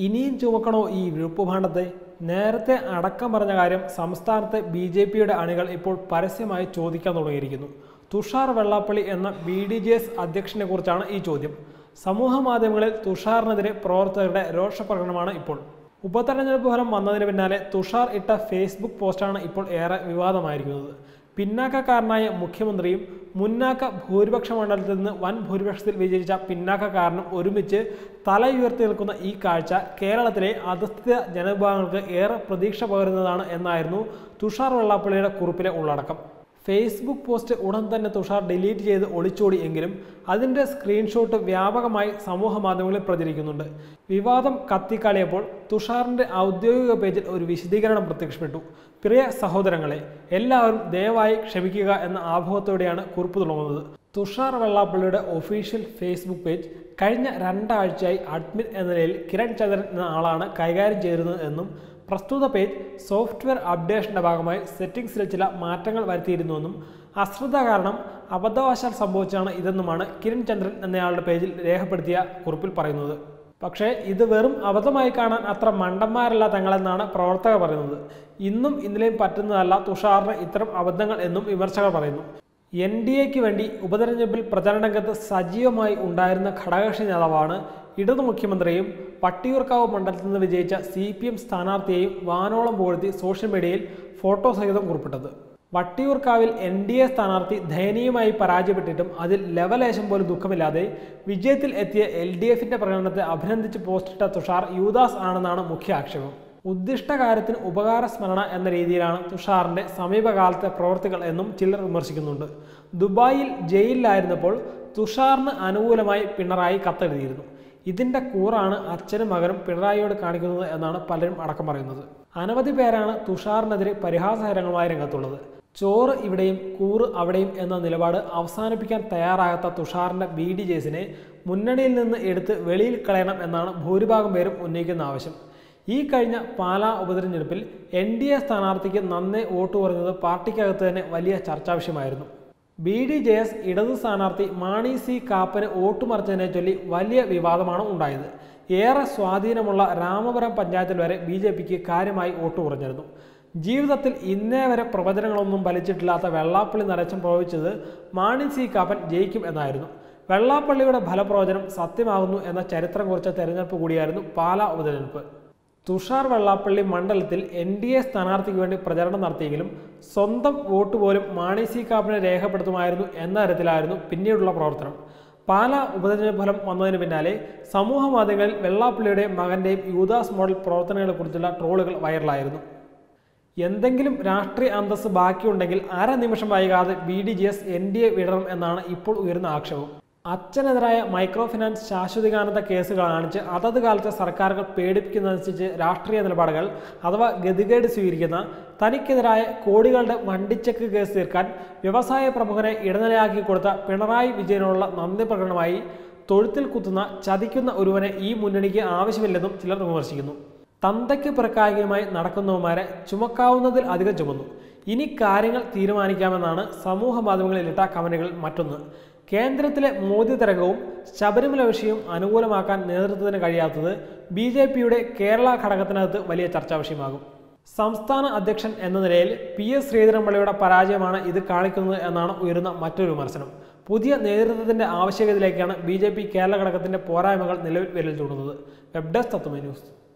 ഇനിയും ചുമക്കണോ ഈ വിഴുപ്പുഭാണ്ഡത്തെ നേരത്തെ അടക്കം പറഞ്ഞ കാര്യം സംസ്ഥാനത്തെ ബി ജെ പിയുടെ അണികൾ ഇപ്പോൾ പരസ്യമായി ചോദിക്കാൻ തുടങ്ങിയിരിക്കുന്നു തുഷാർ വെള്ളാപ്പള്ളി എന്ന ബി ഡി ജെ എസ് അധ്യക്ഷനെ കുറിച്ചാണ് ഈ ചോദ്യം സമൂഹ മാധ്യമങ്ങളിൽ തുഷാറിനെതിരെ പ്രവർത്തകരുടെ രോഷപ്രകടനമാണ് ഇപ്പോൾ ഉപതെരഞ്ഞെടുപ്പ് ഫലം വന്നതിന് പിന്നാലെ തുഷാർ ഇട്ട ഫേസ്ബുക്ക് പോസ്റ്റാണ് ഇപ്പോൾ ഏറെ വിവാദമായിരിക്കുന്നത് പിന്നാക്കക്കാരനായ മുഖ്യമന്ത്രിയും മുന്നാക്ക ഭൂരിപക്ഷ മണ്ഡലത്തിൽ നിന്ന് വൻ ഭൂരിപക്ഷത്തിൽ വിജയിച്ച പിന്നാക്കക്കാരനും ഒരുമിച്ച് തല ഉയർത്തി നിൽക്കുന്ന ഈ കാഴ്ച കേരളത്തിലെ അധസ്ഥിത ജനവിഭാഗങ്ങൾക്ക് ഏറെ പ്രതീക്ഷ പകരുന്നതാണ് എന്നായിരുന്നു തുഷാർ വെള്ളാപ്പള്ളിയുടെ കുറിപ്പിലെ ഉള്ളടക്കം ഫേസ്ബുക്ക് പോസ്റ്റ് ഉടൻ തന്നെ തുഷാർ ഡിലീറ്റ് ചെയ്ത് ഒളിച്ചോടി എങ്കിലും അതിൻ്റെ സ്ക്രീൻഷോട്ട് വ്യാപകമായി സമൂഹ മാധ്യമങ്ങളിൽ പ്രചരിക്കുന്നുണ്ട് വിവാദം കത്തിക്കാളിയപ്പോൾ തുഷാറിൻ്റെ ഔദ്യോഗിക പേജിൽ ഒരു വിശദീകരണം പ്രത്യക്ഷപ്പെട്ടു പ്രിയ സഹോദരങ്ങളെ എല്ലാവരും ദയവായി ക്ഷമിക്കുക എന്ന ആഭവത്തോടെയാണ് കുറിപ്പ് തുടങ്ങുന്നത് തുഷാർ വെള്ളാപ്പള്ളിയുടെ ഒഫീഷ്യൽ ഫേസ്ബുക്ക് പേജ് കഴിഞ്ഞ രണ്ടാഴ്ചയായി അഡ്മിൻ എന്ന നിലയിൽ കിരൺ ചന്ദ്രൻ എന്ന ആളാണ് കൈകാര്യം ചെയ്തിരുന്നത് എന്നും പ്രസ്തുത പേജ് സോഫ്റ്റ്വെയർ അപ്ഡേഷന്റെ ഭാഗമായി സെറ്റിംഗ്സിൽ ചില മാറ്റങ്ങൾ വരുത്തിയിരുന്നുവെന്നും അശ്രദ്ധ കാരണം അബദ്ധവശാൽ സംഭവിച്ചാണ് ഇതെന്നുമാണ് കിരൺ ചന്ദ്രൻ എന്നയാളുടെ പേജിൽ രേഖപ്പെടുത്തിയ കുറിപ്പിൽ പറയുന്നത് പക്ഷേ ഇത് വെറും അബദ്ധമായി കാണാൻ അത്ര മണ്ടന്മാരല്ല തങ്ങളെന്നാണ് പ്രവർത്തകർ പറയുന്നത് ഇന്നും ഇന്നലെയും പറ്റുന്നതല്ല തുഷാറിന് ഇത്തരം അബദ്ധങ്ങൾ എന്നും വിമർശകർ പറയുന്നു എൻ ഡി എക്ക് വേണ്ടി ഉപതെരഞ്ഞെടുപ്പിൽ പ്രചരണ രംഗത്ത് സജീവമായി ഉണ്ടായിരുന്ന ഘടകകക്ഷി നേതാവാണ് ഇടതു മുഖ്യമന്ത്രിയും പട്ടിയൂർക്കാവ് മണ്ഡലത്തിൽ നിന്ന് വിജയിച്ച സി പി എം സ്ഥാനാർത്ഥിയെയും വാനോളം പുകഴ്ത്തി സോഷ്യൽ മീഡിയയിൽ ഫോട്ടോ സഹിതം കുറിപ്പിട്ടത് വട്ടിയൂർക്കാവിൽ എൻ ഡി എ സ്ഥാനാർത്ഥി ദയനീയമായി പരാജയപ്പെട്ടിട്ടും അതിൽ ലെവലേശം പോലും ദുഃഖമില്ലാതെ വിജയത്തിൽ എത്തിയ എൽ ഡി എഫിന്റെ പ്രകടനത്തെ അഭിനന്ദിച്ച് പോസ്റ്റിട്ട തുഷാർ യുദാസ് ആണെന്നാണ് മുഖ്യ ആക്ഷേപം ഉദ്ദിഷ്ട കാര്യത്തിന് ഉപകാര സ്മരണ എന്ന രീതിയിലാണ് തുഷാറിന്റെ സമീപകാലത്തെ പ്രവർത്തികൾ എന്നും ചിലർ വിമർശിക്കുന്നുണ്ട് ദുബായിൽ ജയിലിലായിരുന്നപ്പോൾ തുഷാറിന് അനുകൂലമായി പിണറായി കത്തെഴുതിയിരുന്നു ഇതിന്റെ കൂറാണ് അച്ഛനും മകനും പിണറായിയോട് കാണിക്കുന്നത് എന്നാണ് പലരും അടക്കം പറയുന്നത് അനവധി പേരാണ് തുഷാറിനെതിരെ പരിഹാസകരങ്ങളുമായ രംഗത്തുള്ളത് ചോറ് ഇവിടെയും കൂറ് അവിടെയും എന്ന നിലപാട് അവസാനിപ്പിക്കാൻ തയ്യാറാകാത്ത തുഷാറിന്റെ ബി ഡി ജെസിനെ മുന്നണിയിൽ നിന്ന് എടുത്ത് വെളിയിൽ കളയണം എന്നാണ് ഭൂരിഭാഗം പേരും ഉന്നയിക്കുന്ന ആവശ്യം ഈ കഴിഞ്ഞ പാലാ ഉപതെരഞ്ഞെടുപ്പിൽ എൻ ഡി എ സ്ഥാനാർത്ഥിക്ക് നന്നേ വോട്ട് കുറഞ്ഞത് പാർട്ടിക്കകത്ത് തന്നെ വലിയ ചർച്ചാ വിഷയമായിരുന്നു ബി ഡി ജെ എസ് ഇടതു സ്ഥാനാർത്ഥി മാണി സി കാപ്പന് വോട്ട് മറിച്ചതിനെ ചൊല്ലി വലിയ വിവാദമാണ് ഉണ്ടായത് ഏറെ സ്വാധീനമുള്ള രാമപുരം പഞ്ചായത്തിൽ വരെ ബി ജെ പിക്ക് കാര്യമായി വോട്ട് കുറഞ്ഞിരുന്നു ജീവിതത്തിൽ ഇന്നേ വരെ പ്രവചനങ്ങളൊന്നും ഫലിച്ചിട്ടില്ലാത്ത വെള്ളാപ്പള്ളി നരച്ചം പ്രവചിച്ചത് മാണി സി കാപ്പൻ ജയിക്കും എന്നായിരുന്നു വെള്ളാപ്പള്ളിയുടെ ഫലപ്രവചനം സത്യമാകുന്നു എന്ന ചരിത്രം കുറിച്ച തെരഞ്ഞെടുപ്പ് കൂടിയായിരുന്നു പാലാ ഉപതെരഞ്ഞെടുപ്പ് തുഷാർ വെള്ളാപ്പള്ളി മണ്ഡലത്തിൽ എൻ ഡി എ സ്ഥാനാർത്ഥിക്ക് വേണ്ടി പ്രചരണം നടത്തിയെങ്കിലും സ്വന്തം വോട്ട് പോലും മാണി സി കാപ്പിനെ രേഖപ്പെടുത്തുമായിരുന്നു എന്ന തരത്തിലായിരുന്നു പിന്നീടുള്ള പ്രവർത്തനം പാലാ ഉപതെരഞ്ഞെടുപ്പ് ഫലം വന്നതിന് പിന്നാലെ സമൂഹ മാധ്യമങ്ങളിൽ വെള്ളാപ്പള്ളിയുടെയും മകന്റെയും യൂദാസ് മോഡൽ പ്രവർത്തനങ്ങളെക്കുറിച്ചുള്ള ട്രോളുകൾ വൈറലായിരുന്നു എന്തെങ്കിലും രാഷ്ട്രീയ അന്തസ്സ് ബാക്കിയുണ്ടെങ്കിൽ അരനിമിഷം വൈകാതെ B D J S N D A വിടണം എന്നാണ് ഇപ്പോൾ ഉയരുന്ന ആക്ഷേപം അച്ഛനെതിരായ മൈക്രോ ഫിനാൻസ് ശാശ്വതീകാനന്ദ കേസ് കാണിച്ച് അതത് കാലത്തെ സർക്കാരുകൾ പേടിപ്പിക്കുന്നതനുസരിച്ച് രാഷ്ട്രീയ നിലപാടുകൾ അഥവാ ഗതികേട് സ്വീകരിക്കുന്ന തനിക്കെതിരായ കോടികളുടെ വണ്ടിച്ചെക്ക് കേസ് തീർക്കാൻ വ്യവസായ പ്രമുഖനെ ഇടനിലയാക്കി കൊടുത്ത പിണറായി വിജയനുള്ള നന്ദി പ്രകടനമായി തൊഴുത്തിൽ കുത്തുന്ന ചതിക്കുന്ന ഒരുവനെ ഈ മുന്നണിക്ക് ആവശ്യമില്ലെന്നും ചിലർ വിമർശിക്കുന്നു തന്തയ്ക്ക് പിറക്കായികയുമായി നടക്കുന്നവന്മാരെ ചുമക്കാവുന്നതിൽ അധികം ചുമന്നു ഇനി കാര്യങ്ങൾ തീരുമാനിക്കാമെന്നാണ് സമൂഹ മാധ്യമങ്ങളിലിട്ട കമന്റുകളിൽ മറ്റൊന്ന് കേന്ദ്രത്തിലെ മോദി തരംഗവും ശബരിമല വിഷയവും അനുകൂലമാക്കാൻ നേതൃത്വത്തിന് കഴിയാത്തത് ബി ജെ പിയുടെ കേരള ഘടകത്തിനകത്ത് വലിയ ചർച്ചാ വിഷയമാകും സംസ്ഥാന അധ്യക്ഷൻ എന്ന നിലയിൽ പി എസ് ശ്രീധരൻപിള്ളയുടെ പരാജയമാണ് ഇത് കാണിക്കുന്നത് എന്നാണ് ഉയരുന്ന മറ്റൊരു വിമർശനം പുതിയ നേതൃത്വത്തിന്റെ ആവശ്യകതയിലേക്കാണ് ബി ജെ പി കേരള ഘടകത്തിന്റെ പോരായ്മകൾ നിലവിൽ വിരൽ ചൂണ്ടുന്നത് വെബ് ഡെസ്ക് തത്വമേ ന്യൂസ്